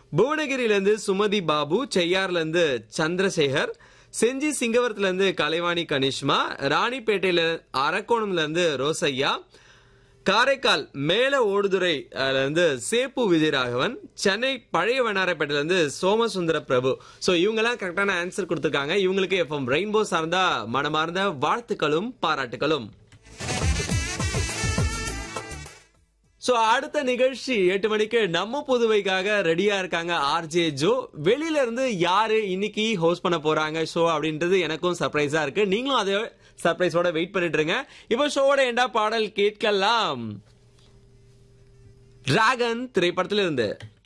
புவனகிரில இருந்து சுமதி பாபு செய்யார்ல இருந்து சந்திரசேகர் செஞ்சி சிங்கவரத்துல இருந்து கலைவாணி கனிஷ்மா ராணிப்பேட்டையில அரக்கோணம்ல இருந்து ரோசையா காரைக்கால் மேல ஓடுதுறை அதுல இருந்து சேப்பு விஜயராகவன் சென்னை பழைய வண்ணாரப்பேட்டையில இருந்து சோமசுந்தர பிரபு சோ இவங்க எல்லாம் கரெக்டான ஆன்சர் கொடுத்திருக்காங்க இவங்களுக்கு எஃப்எம் ரெயின்போ சார்ந்தா மனமார்ந்த வாழ்த்துக்களும் பாராட்டுகளும் சோ அடுத்த நிகழ்ச்சி எட்டு மணிக்கு நம்ம புதுவைக்காக ரெடியா இருக்காங்க ஆர்ஜே ஜோ வெளியில இருந்து யாரு இன்னைக்கு ஹோஸ்ட் பண்ண போறாங்க ஷோ அப்படின்றது எனக்கும் சர்ப்ரைஸா இருக்கு நீங்களும் அதே சர்ப்ரைஸோட வெயிட் பண்ணிட்டு இருங்க இப்போ ஷோவோட எண்டா பாடல் கேட்கலாம் டிராகன் திரைப்படத்துல இருந்து